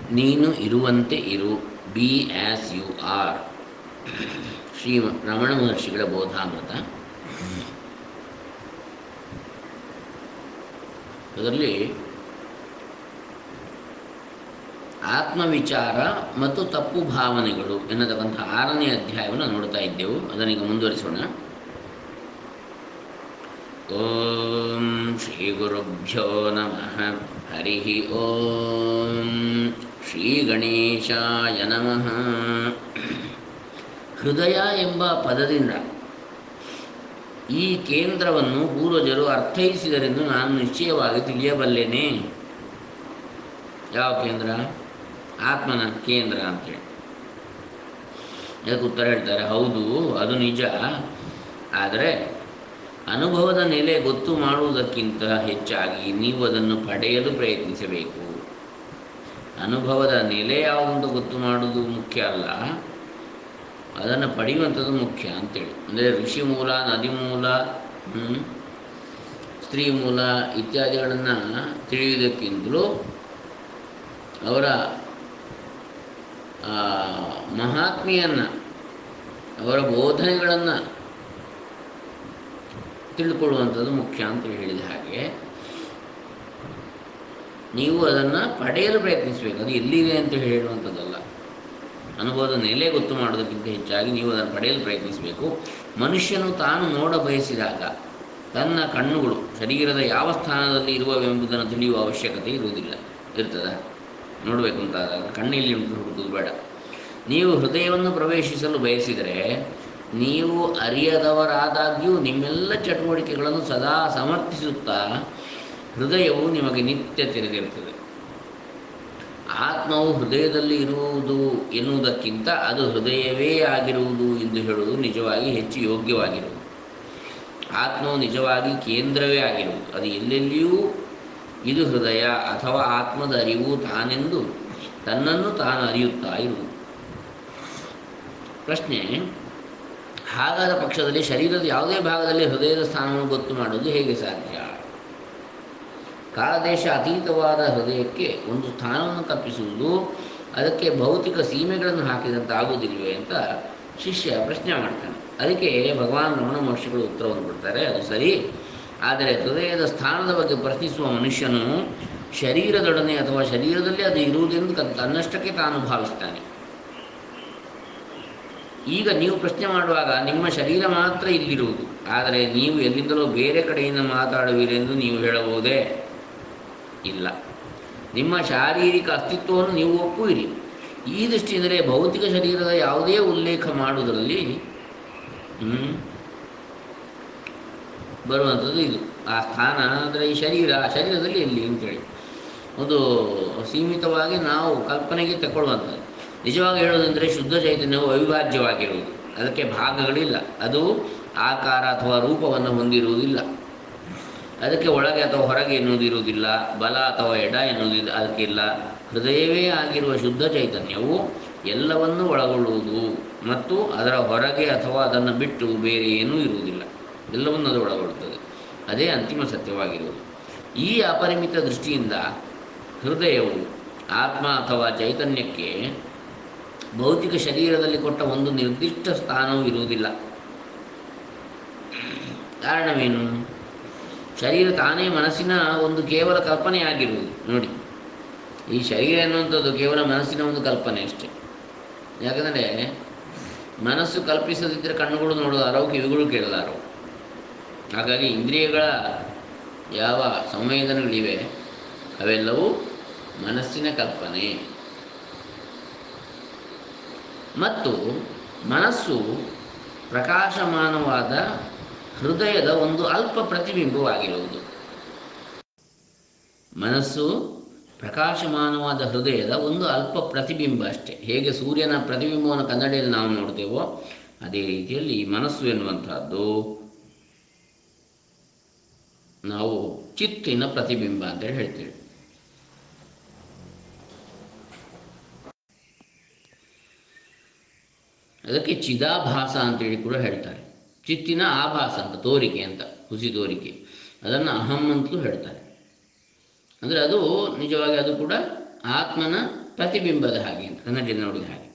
ನೀನು ಇರುವಂತೆ ಇರು be as you are Shri Ramana ಮಹರ್ಷಿಗಳ ಬೋಧಾಮೃತ ಅದರಲ್ಲಿ ಆತ್ಮವಿಚಾರ ಮತ್ತು ತಪ್ಪು ಭಾವನೆಗಳು ಎನ್ನತಕ್ಕಂಥ ಆರನೇ ಅಧ್ಯಾಯವನ್ನು ನೋಡ್ತಾ ಇದ್ದೆವು ಅದನ್ನೀಗ ಮುಂದುವರಿಸೋಣ ಓಂ ಶ್ರೀ ಗುರುಭ್ಯೋ ನಮಃ ಹರಿ ಓಂ ಶ್ರೀ ಗಣೇಶಾಯ ನಮಃ ಹೃದಯ ಎಂಬ ಪದದಿಂದ ಈ ಕೇಂದ್ರವನ್ನು ಪೂರ್ವಜರು ಅರ್ಥೈಸಿದರೆಂದು ನಾನು ನಿಶ್ಚಯವಾಗಿ ತಿಳಿಯಬಲ್ಲೆನೆ ಯಾವ ಕೇಂದ್ರ ಆತ್ಮನ ಕೇಂದ್ರ ಅಂತೇಳಿ ಅದಕ್ಕೆ ಉತ್ತರ ಹೇಳ್ತಾರೆ ಹೌದು ಅದು ನಿಜ ಆದರೆ ಅನುಭವದ ನೆಲೆ ಗೊತ್ತು ಮಾಡುವುದಕ್ಕಿಂತ ಹೆಚ್ಚಾಗಿ ನೀವು ಅದನ್ನು ಪಡೆಯಲು ಪ್ರಯತ್ನಿಸಬೇಕು ಅನುಭವದ ನೆಲೆ ಯಾವುದಂತ ಗೊತ್ತು ಮಾಡುವುದು ಮುಖ್ಯ ಅಲ್ಲ ಅದನ್ನು ಪಡೆಯುವಂಥದ್ದು ಮುಖ್ಯ ಅಂತೇಳಿ ಅಂದರೆ ಋಷಿ ಮೂಲ ನದಿ ಮೂಲ ಹ್ಮ್, ಸ್ತ್ರೀ ಮೂಲ ಇತ್ಯಾದಿಗಳನ್ನು ತಿಳಿಯುವುದಕ್ಕಿಂತಲೂ ಅವರ ಆ, ಮಹಾತ್ಮೆಯನ್ನು ಅವರ ಬೋಧನೆಗಳನ್ನು ತಿಳ್ಕೊಳ್ಳುವಂಥದ್ದು ಮುಖ್ಯ ಅಂತ ಹೇಳಿದ ಹಾಗೆ ನೀವು ಅದನ್ನು ಪಡೆಯಲು ಪ್ರಯತ್ನಿಸಬೇಕು ಅದು ಎಲ್ಲಿದೆ ಅಂತ ಹೇಳುವಂಥದ್ದಲ್ಲ ಅನುಭವದ ನೆಲೆ ಗೊತ್ತು ಮಾಡೋದಕ್ಕಿಂತ ಹೆಚ್ಚಾಗಿ ನೀವು ಅದನ್ನು ಪಡೆಯಲು ಪ್ರಯತ್ನಿಸಬೇಕು ಮನುಷ್ಯನು ತಾನು ನೋಡ ಬಯಸಿದಾಗ ತನ್ನ ಕಣ್ಣುಗಳು ಶರೀರದ ಯಾವ ಸ್ಥಾನದಲ್ಲಿ ಇರುವವೆಂಬುದನ್ನು ತಿಳಿಯುವ ಅವಶ್ಯಕತೆ ಇರುವುದಿಲ್ಲ ಇರ್ತದ ನೋಡಬೇಕು ಅಂತ ಆದಾಗ ಕಣ್ಣಲ್ಲಿ ಉಂಟು ಹುಡುಕುವುದು ಬೇಡ ನೀವು ಹೃದಯವನ್ನು ಪ್ರವೇಶಿಸಲು ಬಯಸಿದರೆ ನೀವು ಅರಿಯದವರಾದಾಗ್ಯೂ ನಿಮ್ಮೆಲ್ಲ ಚಟುವಟಿಕೆಗಳನ್ನು ಸದಾ ಸಮರ್ಥಿಸುತ್ತಾ ಹೃದಯವು ನಿಮಗೆ ನಿತ್ಯ ತೆರೆದಿರುತ್ತದೆ ಆತ್ಮವು ಹೃದಯದಲ್ಲಿ ಇರುವುದು ಎನ್ನುವುದಕ್ಕಿಂತ ಅದು ಹೃದಯವೇ ಆಗಿರುವುದು ಎಂದು ಹೇಳುವುದು ನಿಜವಾಗಿ ಹೆಚ್ಚು ಯೋಗ್ಯವಾಗಿರುವುದು ಆತ್ಮವು ನಿಜವಾಗಿ ಕೇಂದ್ರವೇ ಆಗಿರುವುದು ಅದು ಎಲ್ಲೆಲ್ಲಿಯೂ ಇದು ಹೃದಯ ಅಥವಾ ಆತ್ಮದ ಅರಿವು ತಾನೆಂದು ತನ್ನನ್ನು ತಾನು ಅರಿಯುತ್ತಾ ಇರುವುದು ಪ್ರಶ್ನೆ ಹಾಗಾದ ಪಕ್ಷದಲ್ಲಿ ಶರೀರದ ಯಾವುದೇ ಭಾಗದಲ್ಲಿ ಹೃದಯದ ಸ್ಥಾನವನ್ನು ಗೊತ್ತು ಮಾಡುವುದು ಹೇಗೆ ಸಾಧ್ಯ ಕಾಲದೇಶ ಅತೀತವಾದ ಹೃದಯಕ್ಕೆ ಒಂದು ಸ್ಥಾನವನ್ನು ಕಲ್ಪಿಸುವುದು ಅದಕ್ಕೆ ಭೌತಿಕ ಸೀಮೆಗಳನ್ನು ಹಾಕಿದಂತೆ ಆಗುವುದಿಲ್ವೇ ಅಂತ ಶಿಷ್ಯ ಪ್ರಶ್ನೆ ಮಾಡ್ತಾನೆ ಅದಕ್ಕೆ ಭಗವಾನ್ ರಮಣ ಮಹರ್ಷಿಗಳು ಉತ್ತರವನ್ನು ಕೊಡ್ತಾರೆ ಅದು ಸರಿ ಆದರೆ ಹೃದಯದ ಸ್ಥಾನದ ಬಗ್ಗೆ ಪ್ರಶ್ನಿಸುವ ಮನುಷ್ಯನು ಶರೀರದೊಡನೆ ಅಥವಾ ಶರೀರದಲ್ಲಿ ಅದು ಇರುವುದೆಂದು ತ- ತನ್ನಷ್ಟಕ್ಕೆ ತಾನು ಭಾವಿಸ್ತಾನೆ ಈಗ ನೀವು ಪ್ರಶ್ನೆ ಮಾಡುವಾಗ ನಿಮ್ಮ ಶರೀರ ಮಾತ್ರ ಇಲ್ಲಿರುವುದು ಆದರೆ ನೀವು ಎಲ್ಲಿಂದಲೋ ಬೇರೆ ಕಡೆಯಿಂದ ಮಾತಾಡುವಿರೆಂದು ನೀವು ಹೇಳಬಹುದೇ ಇಲ್ಲ ನಿಮ್ಮ ಶಾರೀರಿಕ ಅಸ್ತಿತ್ವವನ್ನು ನೀವು ಒಪ್ಪುವಿರಿ ಈ ದೃಷ್ಟಿಯಿಂದಲೇ ಭೌತಿಕ ಶರೀರದ ಯಾವುದೇ ಉಲ್ಲೇಖ ಮಾಡುವುದರಲ್ಲಿ ಹ್ಮ್, ಬರುವಂಥದ್ದು ಇದು ಆ ಸ್ಥಾನ ಅಂದರೆ ಈ ಶರೀರ ಆ ಶರೀರದಲ್ಲಿ ಎಲ್ಲಿ ಅಂತೇಳಿ ಒಂದು ಸೀಮಿತವಾಗಿ ನಾವು ಕಲ್ಪನೆಗೆ ತಗೊಳ್ಳುವಂಥದ್ದು ನಿಜವಾಗಿ ಹೇಳೋದಂದರೆ ಶುದ್ಧ ಚೈತನ್ಯವು ಅವಿಭಾಜ್ಯವಾಗಿರುವುದು ಅದಕ್ಕೆ ಭಾಗಗಳಿಲ್ಲ ಅದು ಆಕಾರ ಅಥವಾ ರೂಪವನ್ನು ಹೊಂದಿರುವುದಿಲ್ಲ ಅದಕ್ಕೆ ಒಳಗೆ ಅಥವಾ ಹೊರಗೆ ಎನ್ನುವುದು ಇರುವುದಿಲ್ಲ ಬಲ ಅಥವಾ ಎಡ ಎನ್ನುವುದಿಲ್ಲ ಅದಕ್ಕಿಲ್ಲ ಹೃದಯವೇ ಆಗಿರುವ ಶುದ್ಧ ಚೈತನ್ಯವು ಎಲ್ಲವನ್ನೂ ಒಳಗೊಳ್ಳುವುದು ಮತ್ತು ಅದರ ಹೊರಗೆ ಅಥವಾ ಅದನ್ನು ಬಿಟ್ಟು ಬೇರೆ ಏನೂ ಇರುವುದಿಲ್ಲ ಎಲ್ಲವನ್ನೂ ಅದು ಒಳಗೊಳ್ಳುತ್ತದೆ ಅದೇ ಅಂತಿಮ ಸತ್ಯವಾಗಿರುವುದು ಈ ಅಪರಿಮಿತ ದೃಷ್ಟಿಯಿಂದ ಹೃದಯವು ಆತ್ಮ ಅಥವಾ ಚೈತನ್ಯಕ್ಕೆ ಭೌತಿಕ ಶರೀರದಲ್ಲಿ ಕೊಟ್ಟ ಒಂದು ನಿರ್ದಿಷ್ಟ ಸ್ಥಾನವೂ ಇರುವುದಿಲ್ಲ ಕಾರಣವೇನು ಶರೀರ ತಾನೇ ಮನಸ್ಸಿನ ಒಂದು ಕೇವಲ ಕಲ್ಪನೆಯಾಗಿರುವುದು ನೋಡಿ ಈ ಶರೀರ ಎನ್ನುವಂಥದ್ದು ಕೇವಲ ಮನಸ್ಸಿನ ಒಂದು ಕಲ್ಪನೆ ಅಷ್ಟೇ ಯಾಕಂದರೆ ಮನಸ್ಸು ಕಲ್ಪಿಸದಿದ್ದರೆ ಕಣ್ಣುಗಳು ನೋಡಲಾರೋ ಕಿವಿಗಳು ಕೇಳಲಾರೋ ಹಾಗಾಗಿ ಇಂದ್ರಿಯಗಳ ಯಾವ ಸಂವೇದನೆಗಳಿವೆ ಅವೆಲ್ಲವೂ ಮನಸ್ಸಿನ ಕಲ್ಪನೆ ಮತ್ತು ಮನಸ್ಸು ಪ್ರಕಾಶಮಾನವಾದ ಹೃದಯದ ಒಂದು ಅಲ್ಪ ಪ್ರತಿಬಿಂಬವಾಗಿರುವುದು ಮನಸ್ಸು ಪ್ರಕಾಶಮಾನವಾದ ಹೃದಯದ ಒಂದು ಅಲ್ಪ ಪ್ರತಿಬಿಂಬ ಅಷ್ಟೇ ಹೇಗೆ ಸೂರ್ಯನ ಪ್ರತಿಬಿಂಬವನ್ನು ಕನ್ನಡಿಯಲ್ಲಿ ನಾವು ನೋಡ್ತೇವೋ ಅದೇ ರೀತಿಯಲ್ಲಿ ಈ ಮನಸ್ಸು ಎನ್ನುವಂತಹದ್ದು ನಾವು ಚಿತ್ತಿನ ಪ್ರತಿಬಿಂಬ ಅಂತೇಳಿ ಹೇಳ್ತೇವೆ ಅದಕ್ಕೆ ಚಿದಾಭಾಸ ಅಂತೇಳಿ ಕೂಡ ಹೇಳ್ತಾರೆ ಚಿತ್ತಿನ ಆಭಾಸ ಅಂತ ತೋರಿಕೆ ಅಂತ ಹುಸಿ ತೋರಿಕೆ ಅದನ್ನು ಅಹಂ ಅಂತಲೂ ಹೇಳ್ತಾರೆ ಅಂದರೆ ಅದು ನಿಜವಾಗಿ ಅದು ಕೂಡ ಆತ್ಮನ ಪ್ರತಿಬಿಂಬದ ಹಾಗೆ ಅಂತ ಕನ್ನಡಿ ನೋಡಿದ ಹಾಗೆ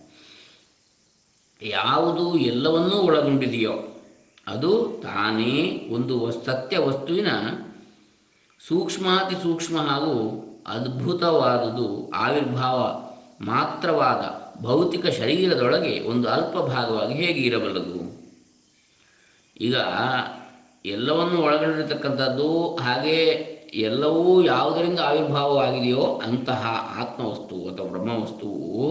ಯಾವುದು ಎಲ್ಲವನ್ನೂ ಒಳಗೊಂಡಿದೆಯೋ ಅದು ತಾನೇ ಒಂದು ವಸ್- ಸತ್ಯ ವಸ್ತುವಿನ ಸೂಕ್ಷ್ಮಾತಿ ಸೂಕ್ಷ್ಮ ಹಾಗೂ ಅದ್ಭುತವಾದುದು ಆವಿರ್ಭಾವ ಮಾತ್ರವಾದ ಭೌತಿಕ ಶರೀರದೊಳಗೆ ಒಂದು ಅಲ್ಪ ಭಾಗವಾಗಿ ಹೇಗೆ ಇರಬಲ್ಲದು ಈಗ ಎಲ್ಲವನ್ನು ಒಳಗೊಂಡಿರತಕ್ಕಂಥದ್ದು ಹಾಗೆ ಎಲ್ಲವೂ ಯಾವುದರಿಂದ ಆವಿರ್ಭಾವವಾಗಿದೆಯೋ ಅಂತಹ ಆತ್ಮವಸ್ತು ಅಥವಾ ಬ್ರಹ್ಮವಸ್ತುವು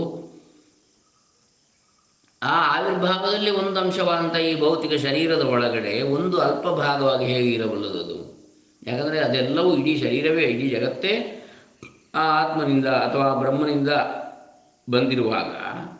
ಆ ಆವಿರ್ಭಾವದಲ್ಲಿ ಒಂದು ಅಂಶವಾದಂಥ ಈ ಭೌತಿಕ ಶರೀರದ ಒಳಗಡೆ ಒಂದು ಅಲ್ಪ ಭಾಗವಾಗಿ ಹೇಗೆ ಇರಬಲ್ಲದು ಅದು ಯಾಕಂದರೆ ಅದೆಲ್ಲವೂ ಇಡೀ ಶರೀರವೇ ಇಡೀ ಜಗತ್ತೇ ಆ ಆತ್ಮನಿಂದ ಅಥವಾ ಬ್ರಹ್ಮನಿಂದ ಬಂದಿರುವಾಗ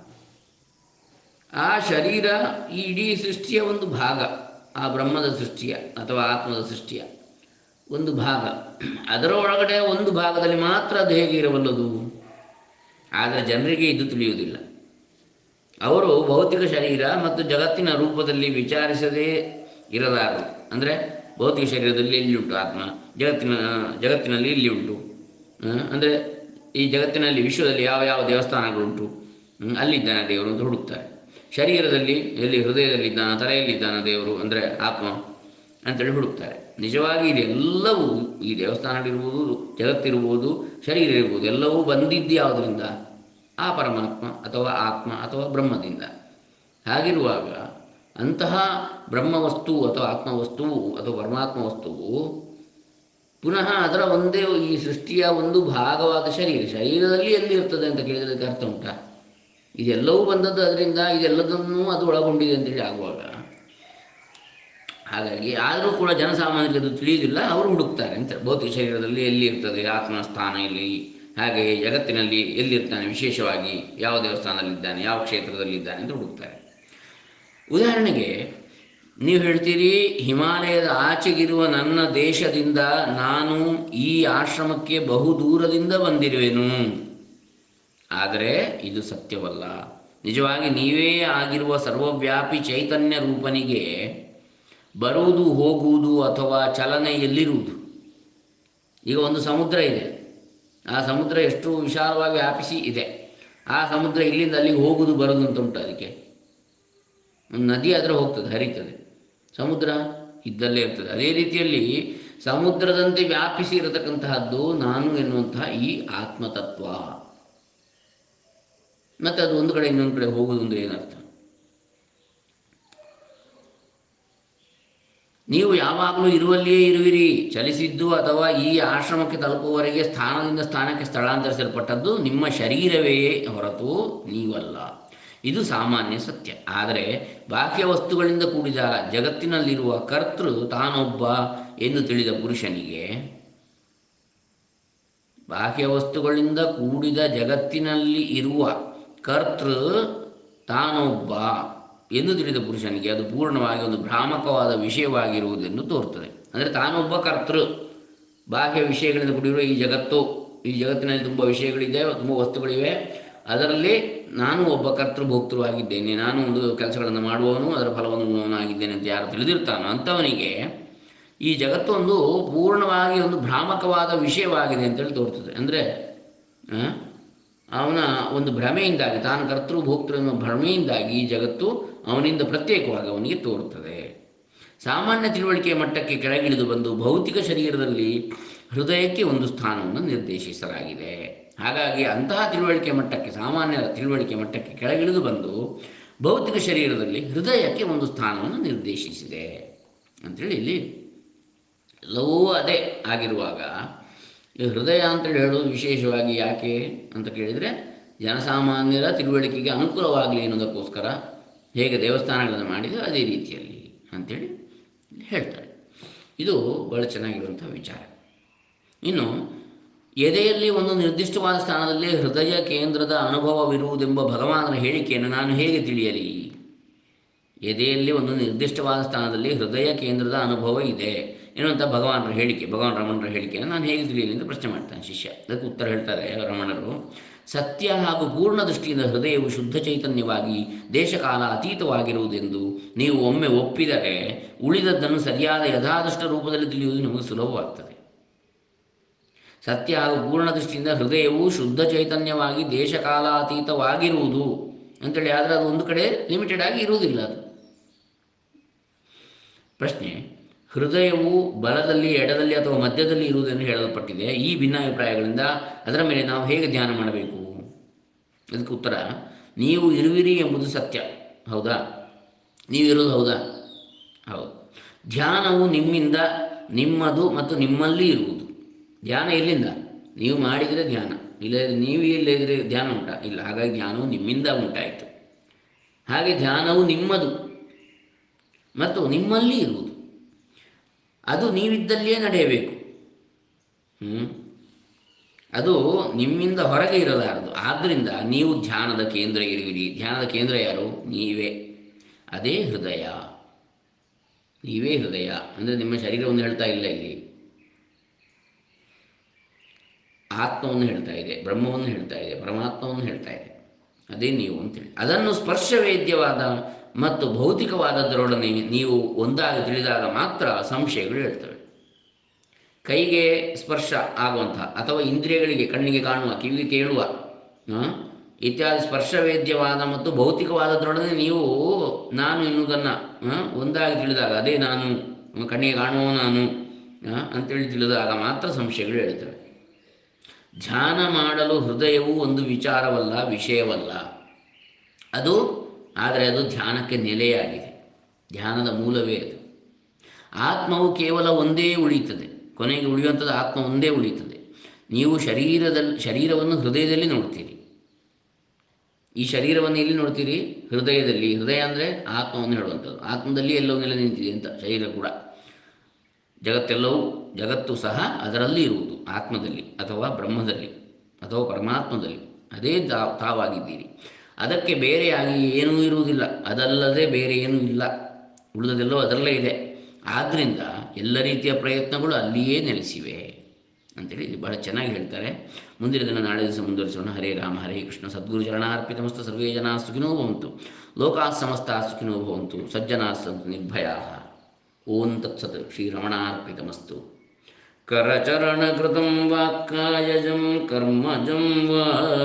ಆ ಶರೀರ ಈ ಇಡೀ ಸೃಷ್ಟಿಯ ಒಂದು ಭಾಗ ಆ ಬ್ರಹ್ಮದ ಸೃಷ್ಟಿಯ ಅಥವಾ ಆತ್ಮದ ಸೃಷ್ಟಿಯ ಒಂದು ಭಾಗ ಅದರ ಒಳಗಡೆ ಒಂದು ಭಾಗದಲ್ಲಿ ಮಾತ್ರ ಅದು ಹೇಗೆ ಇರಬಲ್ಲದು ಆದರೆ ಜನರಿಗೆ ಇದು ತಿಳಿಯುವುದಿಲ್ಲ ಅವರು ಭೌತಿಕ ಶರೀರ ಮತ್ತು ಜಗತ್ತಿನ ರೂಪದಲ್ಲಿ ವಿಚಾರಿಸದೇ ಇರಲಾರರು ಅಂದರೆ ಭೌತಿಕ ಶರೀರದಲ್ಲಿ ಎಲ್ಲಿ ಉಂಟು ಆತ್ಮ ಜಗತ್ತಿನ ಜಗತ್ತಿನಲ್ಲಿ ಇಲ್ಲಿ ಉಂಟು ಅಂದರೆ ಈ ಜಗತ್ತಿನಲ್ಲಿ ವಿಶ್ವದಲ್ಲಿ ಯಾವ ಯಾವ ದೇವಸ್ಥಾನಗಳುಂಟು ಹ್ಮ್, ಅಲ್ಲಿದ್ದಾನೆ ದೇವರು ಅಂತ ಹುಡುಕ್ತಾರೆ ಶರೀರದಲ್ಲಿ ಎಲ್ಲಿ ಹೃದಯದಲ್ಲಿದ್ದಾನ ತಲೆಯಲ್ಲಿದ್ದಾನ ದೇವರು ಅಂದರೆ ಆತ್ಮ ಅಂತೇಳಿ ಹುಡುಕ್ತಾರೆ ನಿಜವಾಗಿ ಇದೆಲ್ಲವೂ ಈ ದೇವಸ್ಥಾನಗಳಿರ್ಬೋದು ಜಗತ್ತಿರ್ಬೋದು ಶರೀರ ಇರ್ಬೋದು ಎಲ್ಲವೂ ಬಂದಿದ್ದು ಯಾವುದರಿಂದ ಆ ಪರಮಾತ್ಮ ಅಥವಾ ಆತ್ಮ ಅಥವಾ ಬ್ರಹ್ಮದಿಂದ ಹಾಗಿರುವಾಗ ಅಂತಹ ಬ್ರಹ್ಮವಸ್ತು ಅಥವಾ ಆತ್ಮವಸ್ತುವು ಅಥವಾ ಪರಮಾತ್ಮ ವಸ್ತುವು ಪುನಃ ಅದರ ಒಂದೇ ಈ ಸೃಷ್ಟಿಯ ಒಂದು ಭಾಗವಾದ ಶರೀರ ಶರೀರದಲ್ಲಿ ಎಲ್ಲಿ ಇರ್ತದೆ ಅಂತ ಕೇಳಿದ್ರೆ ಅದಕ್ಕೆ ಅರ್ಥ ಉಂಟಾ ಇದೆಲ್ಲವೂ ಬಂದದ್ದು ಅದರಿಂದ ಇದೆಲ್ಲದನ್ನೂ ಅದು ಒಳಗೊಂಡಿದೆ ಅಂತೇಳಿ ಆಗುವಾಗ ಹಾಗಾಗಿ ಆದರೂ ಕೂಡ ಜನಸಾಮಾನ್ಯರಿಗೆ ಅದು ತಿಳಿಯುವುದಿಲ್ಲ ಅವರು ಹುಡುಕ್ತಾರೆ ಅಂತ ಭೌತಿಕ ಶರೀರದಲ್ಲಿ ಎಲ್ಲಿ ಇರ್ತದೆ ಆತ್ಮನ ಸ್ಥಾನ ಇಲ್ಲಿ ಹಾಗೆ ಜಗತ್ತಿನಲ್ಲಿ ಎಲ್ಲಿರ್ತಾನೆ ವಿಶೇಷವಾಗಿ ಯಾವ ದೇವಸ್ಥಾನದಲ್ಲಿದ್ದಾನೆ ಯಾವ ಕ್ಷೇತ್ರದಲ್ಲಿದ್ದಾನೆ ಅಂತ ಹುಡುಕ್ತಾರೆ ಉದಾಹರಣೆಗೆ ನೀವು ಹೇಳ್ತೀರಿ ಹಿಮಾಲಯದ ಆಚೆಗಿರುವ ನನ್ನ ದೇಶದಿಂದ ನಾನು ಈ ಆಶ್ರಮಕ್ಕೆ ಬಹು ದೂರದಿಂದ ಬಂದಿರುವೆನು ಆದರೆ ಇದು ಸತ್ಯವಲ್ಲ ನಿಜವಾಗಿ ನೀವೇ ಆಗಿರುವ ಸರ್ವವ್ಯಾಪಿ ಚೈತನ್ಯ ರೂಪನಿಗೆ ಬರುವುದು ಹೋಗುವುದು ಅಥವಾ ಚಲನೆ ಎಲ್ಲಿರುವುದು ಈಗ ಒಂದು ಸಮುದ್ರ ಇದೆ ಆ ಸಮುದ್ರ ಎಷ್ಟು ವಿಶಾಲವಾಗಿ ವ್ಯಾಪಿಸಿ ಇದೆ ಆ ಸಮುದ್ರ ಇಲ್ಲಿಂದ ಅಲ್ಲಿಗೆ ಹೋಗುವುದು ಬರೋದು ಅಂತ ಉಂಟು ಅದಕ್ಕೆ ಒಂದು ನದಿ ಆದರೆ ಹೋಗ್ತದೆ ಹರಿತದೆ ಸಮುದ್ರ ಇದ್ದಲ್ಲೇ ಇರ್ತದೆ ಅದೇ ರೀತಿಯಲ್ಲಿ ಸಮುದ್ರದಂತೆ ವ್ಯಾಪಿಸಿ ಇರತಕ್ಕಂತಹದ್ದು ನಾನು ಎನ್ನುವಂತಹ ಈ ಆತ್ಮತತ್ವ ಮತ್ತು ಅದು ಒಂದು ಕಡೆ ಇನ್ನೊಂದು ಕಡೆ ಹೋಗುವುದು ಅಂದರೆ ಏನರ್ಥ ನೀವು ಯಾವಾಗಲೂ ಇರುವಲ್ಲಿಯೇ ಇರುವಿರಿ ಚಲಿಸಿದ್ದು ಅಥವಾ ಈ ಆಶ್ರಮಕ್ಕೆ ತಲುಪುವವರೆಗೆ ಸ್ಥಾನದಿಂದ ಸ್ಥಾನಕ್ಕೆ ಸ್ಥಳಾಂತರಿಸಲ್ಪಟ್ಟದ್ದು ನಿಮ್ಮ ಶರೀರವೇ ಹೊರತು ನೀವಲ್ಲ ಇದು ಸಾಮಾನ್ಯ ಸತ್ಯ ಆದರೆ ಬಾಹ್ಯ ವಸ್ತುಗಳಿಂದ ಕೂಡಿದ ಜಗತ್ತಿನಲ್ಲಿರುವ ಕರ್ತೃ ತಾನೊಬ್ಬ ಎಂದು ತಿಳಿದ ಪುರುಷನಿಗೆ ಬಾಹ್ಯ ವಸ್ತುಗಳಿಂದ ಕೂಡಿದ ಜಗತ್ತಿನಲ್ಲಿ ಇರುವ ಕರ್ತೃ ತಾನೊಬ್ಬ ಎಂದು ತಿಳಿದ ಪುರುಷನಿಗೆ ಅದು ಪೂರ್ಣವಾಗಿ ಒಂದು ಭ್ರಾಮಕವಾದ ವಿಷಯವಾಗಿರುವುದೆಂದು ತೋರುತ್ತದೆ ಅಂದರೆ ತಾನೊಬ್ಬ ಕರ್ತೃ ಬಾಹ್ಯ ವಿಷಯಗಳಿಂದ ಕೂಡಿರುವ ಈ ಜಗತ್ತು ಈ ಜಗತ್ತಿನಲ್ಲಿ ತುಂಬ ವಿಷಯಗಳಿದೆ ತುಂಬ ವಸ್ತುಗಳಿವೆ ಅದರಲ್ಲಿ ನಾನು ಒಬ್ಬ ಕರ್ತೃ ಭೋಕ್ತೃ ಆಗಿದ್ದೇನೆ ನಾನು ಒಂದು ಕೆಲಸಗಳನ್ನು ಮಾಡುವವನು ಅದರ ಫಲವನ್ನು ಉಣ್ಣುವವನಾಗಿದ್ದೇನೆ ಅಂತ ಯಾರು ತಿಳಿದಿರ್ತಾನೋ ಅಂಥವನಿಗೆ ಈ ಜಗತ್ತು ಒಂದು ಪೂರ್ಣವಾಗಿ ಒಂದು ಭ್ರಾಮಕವಾದ ವಿಷಯವಾಗಿದೆ ಅಂತೇಳಿ ತೋರ್ತದೆ ಅಂದರೆ ಅವನ ಒಂದು ಭ್ರಮೆಯಿಂದಾಗಿ ತಾನು ಕರ್ತೃ ಭೋಕ್ತೃ ಎನ್ನುವ ಭ್ರಮೆಯಿಂದಾಗಿ ಈ ಜಗತ್ತು ಅವನಿಂದ ಪ್ರತ್ಯೇಕವಾಗಿ ಅವನಿಗೆ ತೋರುತ್ತದೆ ಸಾಮಾನ್ಯ ತಿಳುವಳಿಕೆಯ ಮಟ್ಟಕ್ಕೆ ಕೆಳಗಿಳಿದು ಬಂದು ಭೌತಿಕ ಶರೀರದಲ್ಲಿ ಹೃದಯಕ್ಕೆ ಒಂದು ಸ್ಥಾನವನ್ನು ನಿರ್ದೇಶಿಸಲಾಗಿದೆ ಹಾಗಾಗಿ ಅಂತಹ ತಿಳುವಳಿಕೆ ಮಟ್ಟಕ್ಕೆ ಸಾಮಾನ್ಯ ತಿಳುವಳಿಕೆ ಮಟ್ಟಕ್ಕೆ ಕೆಳಗಿಳಿದು ಬಂದು ಭೌತಿಕ ಶರೀರದಲ್ಲಿ ಹೃದಯಕ್ಕೆ ಒಂದು ಸ್ಥಾನವನ್ನು ನಿರ್ದೇಶಿಸಿದೆ ಅಂಥೇಳಿ ಇಲ್ಲಿ ಎಲ್ಲವೂ ಅದೇ ಆಗಿರುವಾಗ ಈ ಹೃದಯ ಅಂತೇಳಿ ಹೇಳೋದು ವಿಶೇಷವಾಗಿ ಯಾಕೆ ಅಂತ ಕೇಳಿದರೆ ಜನಸಾಮಾನ್ಯರ ತಿಳುವಳಿಕೆಗೆ ಅನುಕೂಲವಾಗಲಿ ಅನ್ನೋದಕ್ಕೋಸ್ಕರ ಹೇಗೆ ದೇವಸ್ಥಾನಗಳನ್ನು ಮಾಡಿದೆ ಅದೇ ರೀತಿಯಲ್ಲಿ ಅಂಥೇಳಿ ಹೇಳ್ತಾರೆ ಇದು ಭಾಳ ಚೆನ್ನಾಗಿರುವಂಥ ವಿಚಾರ ಇನ್ನು ಎದೆಯಲ್ಲಿ ಒಂದು ನಿರ್ದಿಷ್ಟವಾದ ಸ್ಥಾನದಲ್ಲಿ ಹೃದಯ ಕೇಂದ್ರದ ಅನುಭವವಿರುವುದೆಂಬ ಭಗವಾನನ ಹೇಳಿಕೆಯನ್ನು ನಾನು ಹೇಗೆ ತಿಳಿಯಲಿ ಎದೆಯಲ್ಲಿ ಒಂದು ನಿರ್ದಿಷ್ಟವಾದ ಸ್ಥಾನದಲ್ಲಿ ಹೃದಯ ಕೇಂದ್ರದ ಅನುಭವ ಇದೆ ಎನ್ನುವಂಥ ಭಗವಾನರ ಹೇಳಿಕೆ ಭಗವಾನ್ ರಮಣರ ಹೇಳಿಕೆಯನ್ನು ನಾನು ಹೇಗೆ ತಿಳಿಯಲಿ ಅಂತ ಪ್ರಶ್ನೆ ಮಾಡ್ತಾನೆ ಶಿಷ್ಯ ಅದಕ್ಕೆ ಉತ್ತರ ಹೇಳ್ತಾರೆ ರಮಣರು ಸತ್ಯ ಹಾಗೂ ಪೂರ್ಣ ದೃಷ್ಟಿಯಿಂದ ಹೃದಯವು ಶುದ್ಧ ಚೈತನ್ಯವಾಗಿ ದೇಶಕಾಲ ಅತೀತವಾಗಿರುವುದೆಂದು ನೀವು ಒಮ್ಮೆ ಒಪ್ಪಿದರೆ ಉಳಿದದ್ದನ್ನು ಸರಿಯಾದ ಯಥಾದೃಷ್ಟ ರೂಪದಲ್ಲಿ ತಿಳಿಯುವುದು ನಿಮಗೆ ಸುಲಭವಾಗ್ತದೆ ಸತ್ಯ ಹಾಗೂ ಪೂರ್ಣ ದೃಷ್ಟಿಯಿಂದ ಹೃದಯವು ಶುದ್ಧ ಚೈತನ್ಯವಾಗಿ ದೇಶಕಾಲಾತೀತವಾಗಿರುವುದು ಅಂತೇಳಿ ಆದರೆ ಅದು ಒಂದು ಕಡೆ ಲಿಮಿಟೆಡ್ ಆಗಿ ಇರುವುದಿಲ್ಲ ಅದು ಪ್ರಶ್ನೆ ಹೃದಯವು ಬಲದಲ್ಲಿ ಎಡದಲ್ಲಿ ಅಥವಾ ಮಧ್ಯದಲ್ಲಿ ಇರುವುದೆಂದು ಹೇಳಲ್ಪಟ್ಟಿದೆ ಈ ಭಿನ್ನಾಭಿಪ್ರಾಯಗಳಿಂದ ಅದರ ಮೇಲೆ ನಾವು ಹೇಗೆ ಧ್ಯಾನ ಮಾಡಬೇಕು ಅದಕ್ಕೆ ಉತ್ತರ ನೀವು ಇರುವಿರಿ ಎಂಬುದು ಸತ್ಯ ಹೌದಾ ನೀವಿರೋದು ಹೌದಾ ಹೌದು ಧ್ಯಾನವು ನಿಮ್ಮಿಂದ ನಿಮ್ಮದು ಮತ್ತು ನಿಮ್ಮಲ್ಲಿ ಇರುವುದು ಧ್ಯಾನ ಎಲ್ಲಿಂದ ನೀವು ಮಾಡಿದರೆ ಧ್ಯಾನ ಇಲ್ಲ ನೀವು ಇಲ್ಲದಿದ್ದರೆ ಧ್ಯಾನ ಉಂಟಾ ಇಲ್ಲ ಹಾಗಾಗಿ ಧ್ಯಾನವು ನಿಮ್ಮಿಂದ ಉಂಟಾಯಿತು ಹಾಗೆ ಧ್ಯಾನವು ನಿಮ್ಮದು ಮತ್ತು ನಿಮ್ಮಲ್ಲಿ ಇರುವುದು ಅದು ನೀವಿದ್ದಲ್ಲಿಯೇ ನಡೆಯಬೇಕು ಹ್ಞೂ ಅದು ನಿಮ್ಮಿಂದ ಹೊರಗೆ ಇರಲಾರದು ಆದ್ದರಿಂದ ನೀವು ಧ್ಯಾನದ ಕೇಂದ್ರ ಇರುವಿರಿ ಧ್ಯಾನದ ಕೇಂದ್ರ ಯಾರು ನೀವೇ ಅದೇ ಹೃದಯ ನೀವೇ ಹೃದಯ ಅಂದರೆ ನಿಮ್ಮ ಶರೀರವನ್ನು ಹೇಳ್ತಾ ಇಲ್ಲ ಇಲ್ಲಿ ಆತ್ಮವನ್ನು ಹೇಳ್ತಾ ಇದೆ ಬ್ರಹ್ಮವನ್ನು ಹೇಳ್ತಾ ಇದೆ ಪರಮಾತ್ಮವನ್ನು ಹೇಳ್ತಾ ಇದೆ ಅದೇ ನೀವು ಅಂತೇಳಿ ಅದನ್ನು ಸ್ಪರ್ಶವೇದ್ಯವಾದ ಮತ್ತು ಭೌತಿಕವಾದದ್ದರೊಡನೆ ನೀವು ಒಂದಾಗಿ ತಿಳಿದಾಗ ಮಾತ್ರ ಸಂಶಯಗಳು ಹೇಳ್ತವೆ ಕೈಗೆ ಸ್ಪರ್ಶ ಆಗುವಂತಹ ಅಥವಾ ಇಂದ್ರಿಯಗಳಿಗೆ ಕಣ್ಣಿಗೆ ಕಾಣುವ ಕಿವಿಗೆ ಕೇಳುವ ಆ, ಇತ್ಯಾದಿ ಸ್ಪರ್ಶವೇದ್ಯವಾದ ಮತ್ತು ಭೌತಿಕವಾದದ್ರೊಡನೆ ನೀವು ನಾನು ಎನ್ನುವುದನ್ನು ಆ, ಒಂದಾಗಿ ತಿಳಿದಾಗ ಅದೇ ನಾನು ಕಣ್ಣಿಗೆ ಕಾಣುವ ನಾನು ಆ, ಅಂತೇಳಿ ತಿಳಿದಾಗ ಮಾತ್ರ ಸಂಶಯಗಳು ಹೇಳ್ತವೆ ಧ್ಯಾನ ಮಾಡಲು ಹೃದಯವು ಒಂದು ವಿಚಾರವಲ್ಲ ವಿಷಯವಲ್ಲ ಅದು ಆದರೆ ಅದು ಧ್ಯಾನಕ್ಕೆ ನೆಲೆಯಾಗಿದೆ ಧ್ಯಾನದ ಮೂಲವೇ ಅದು ಆತ್ಮವು ಕೇವಲ ಒಂದೇ ಉಳಿಯುತ್ತದೆ ಕೊನೆಗೆ ಉಳಿಯುವಂಥದ್ದು ಆತ್ಮ ಒಂದೇ ಉಳಿಯುತ್ತದೆ ನೀವು ಶರೀರದಲ್ಲಿ ಶರೀರವನ್ನು ಹೃದಯದಲ್ಲಿ ನೋಡ್ತೀರಿ ಈ ಶರೀರವನ್ನು ಎಲ್ಲಿ ನೋಡ್ತೀರಿ ಹೃದಯದಲ್ಲಿ ಹೃದಯ ಅಂದರೆ ಆತ್ಮವನ್ನು ಹೇಳುವಂಥದ್ದು ಆತ್ಮದಲ್ಲಿ ಎಲ್ಲೋ ನೆಲೆ ನಿಂತಿದೆ ಅಂತ ಶರೀರ ಕೂಡ ಜಗತ್ತೆಲ್ಲವೂ ಜಗತ್ತು ಸಹ ಅದರಲ್ಲಿ ಇರುವುದು ಆತ್ಮದಲ್ಲಿ ಅಥವಾ ಬ್ರಹ್ಮದಲ್ಲಿ ಅಥವಾ ಪರಮಾತ್ಮದಲ್ಲಿ ಅದೇ ತಾವ್ ತಾವಾಗಿದ್ದೀರಿ ಅದಕ್ಕೆ ಬೇರೆಯಾಗಿ ಏನೂ ಇರುವುದಿಲ್ಲ ಅದಲ್ಲದೆ ಬೇರೆ ಏನೂ ಇಲ್ಲ ಉಳಿದದೆಲ್ಲವೂ ಅದರಲ್ಲೇ ಇದೆ ಆದ್ದರಿಂದ ಎಲ್ಲ ರೀತಿಯ ಪ್ರಯತ್ನಗಳು ಅಲ್ಲಿಯೇ ನೆಲೆಸಿವೆ ಅಂತೇಳಿ ಇಲ್ಲಿ ಬಹಳ ಚೆನ್ನಾಗಿ ಹೇಳ್ತಾರೆ ಮುಂದಿನ ದಿನ ನಾಳೆ ದಿವಸ ಮುಂದುವರಿಸೋಣ ಹರೇ ರಾಮ ಹರೇ ಕೃಷ್ಣ ಸದ್ಗುರು ಚರಣಾರ್ಪಿತಮಸ್ತು ಸರ್ವೇ ಜನ ಸುಖಿನೋ ಭವಂತು ಲೋಕಾ ಸಮಸ್ತ ಸುಖಿನೋ ಭವಂತು ಸಜ್ಜನಾ ಸಂತು ನಿರ್ಭಯಾ ಓಂ ತತ್ಸತ್ ಶ್ರೀರಮಣಾರ್ಪಿತಮಸ್ತು करचरणकृतं वाक्कायजं कर्मजं वा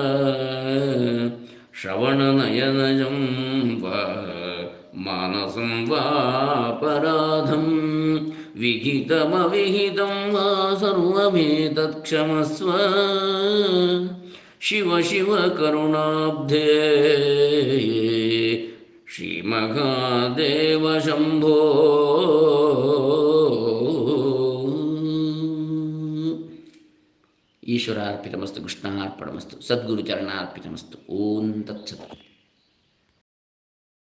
श्रवणनयनजं वा मानसं वापराधं विहितमविहितं वा सर्वमेतत्क्षमस्व शिव शिव करुणाब्धे श्रीमहादेव शम्भो ಈಶ್ವರಾರ್ಪಿತಮಸ್ತು ಕೃಷ್ಣಾರ್ಪಣಮಸ್ತು ಸದ್ಗುರು ಚರಣಾರ್ಪಿತಮಸ್ತು ಓಂ ತತ್ಸತ್